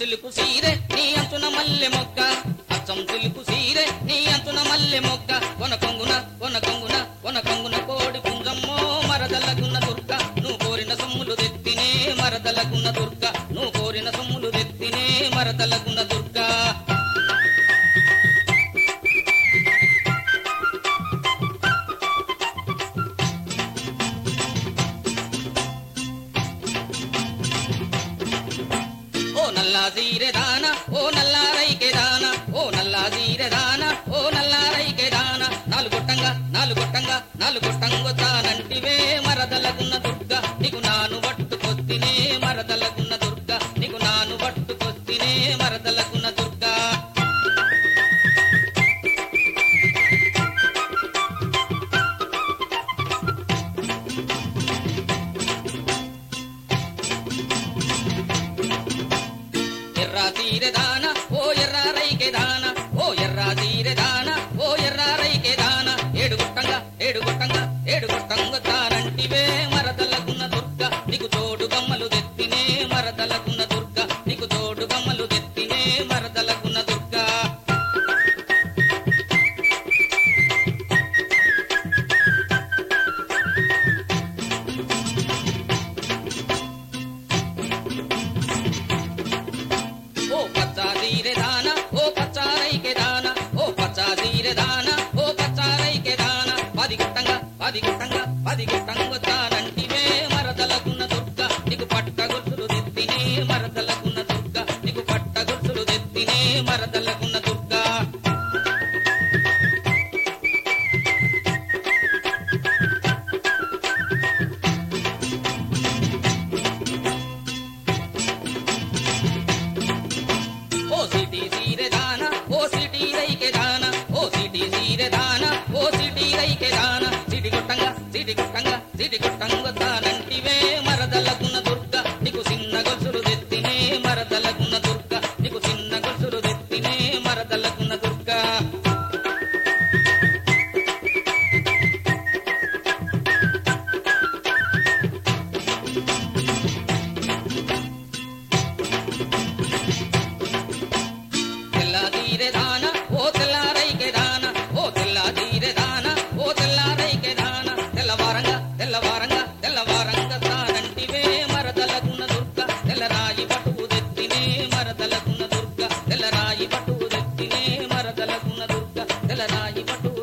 silk సీరే నీ అంచున మల్లె మొగ్గ అచ్చం సిలుకు సీరే నీ అంచున మల్లె మొగ్గ కొన కొంగున కొన కొంగున కొన కొంగున కోడి పుంజమ్మో మరదలగున్న దుర్గ నువ్వు కోరిన సొమ్ములు తెత్తినే మరదలగున్న దుర్గ నువ్వు కోరిన సొమ్ములు తెత్తినే మరదలగున్న దుర్గ ఓ నల్లా జీరె దాన ఓ నల్లా రైకె దాన ఓ నల్లా జీరె దాన ఓ నల్లా రైకె దాన నాలుగొట్టంగా నాలుగొట్టంగా నాలుగొట్టంగొచ్చానంటివే మరదలగున్న దుర్గ నీకు నాను పట్టుకొత్తినే మరదలగున్న దుర్గ నీకు నాను పట్టుకొత్తినే మరదలగున్న దుర్గ ఎర్ర తీరె దాన ఓ ఎర్ర రైకె దాన ఓ ఎర్ర తీరె దాన ఓ ఎర్ర రైకె దాన ఏడు గుట్టంగా ఏడు గుట్టంగా ఏడు గుట్టంగా తానంటివే మరదలకున్న దుర్గ నీకు తోడు గమ్మలు తెత్తినే మరదలకున్న దుర్గ నీకు తోడు గమ్మలు తెత్తినే మరదలకున్న దుర్గ ఓ పచ్చాదీరె దాన ఓ పచ్చారైకె దాన ఓ పచ్చాదీరె దాన ఓ పచ్చారైకె దాన పది గుట్టంగా పది గుట్టంగా పది గుట్టంగా తానంటివే మరదలకున్న దుర్గ నీకు పట్ట గొలుసులు తెత్తినే మరదలకున్న దుర్గ నీకు పట్ట గొలుసులు తెత్తినే మరదలకున్న దుర్గ ఓ సిటీ సీరె దాన ఓ సిటీ రైకె దాన ఓ సిటీ సీరె దాన ఓ సిటీ రైకె దాన సిటి గుట్టంగా సిటి గుట్టంగా సిటి గుట్టంగా తానంటివే మరదలకున్న దుర్గ నీకు చిన్న గొలుసులు తెత్తినే మరదలకున్న దుర్గ నీకు చిన్న గొలుసులు తెత్తినే మరదలకున్న దుర్గ తెల్లాదీరె దాన ఓ తెల్లారైకె దాన ఓ తెల్లాదీరె దాన ఓ తెల్లారైకె దాన తెల్లవారంగా తెల్లవారంగా తెల్లవారంగా తానంటివే మరదలకున్న దుర్గ తెల్లరాయి పట్టువు తెత్తినే మరదలకున్న దుర్గ తెల్లరాయి పట్టువు తెత్తినే మరదలకున్న దుర్గ తెల్లరాయి పట్టువు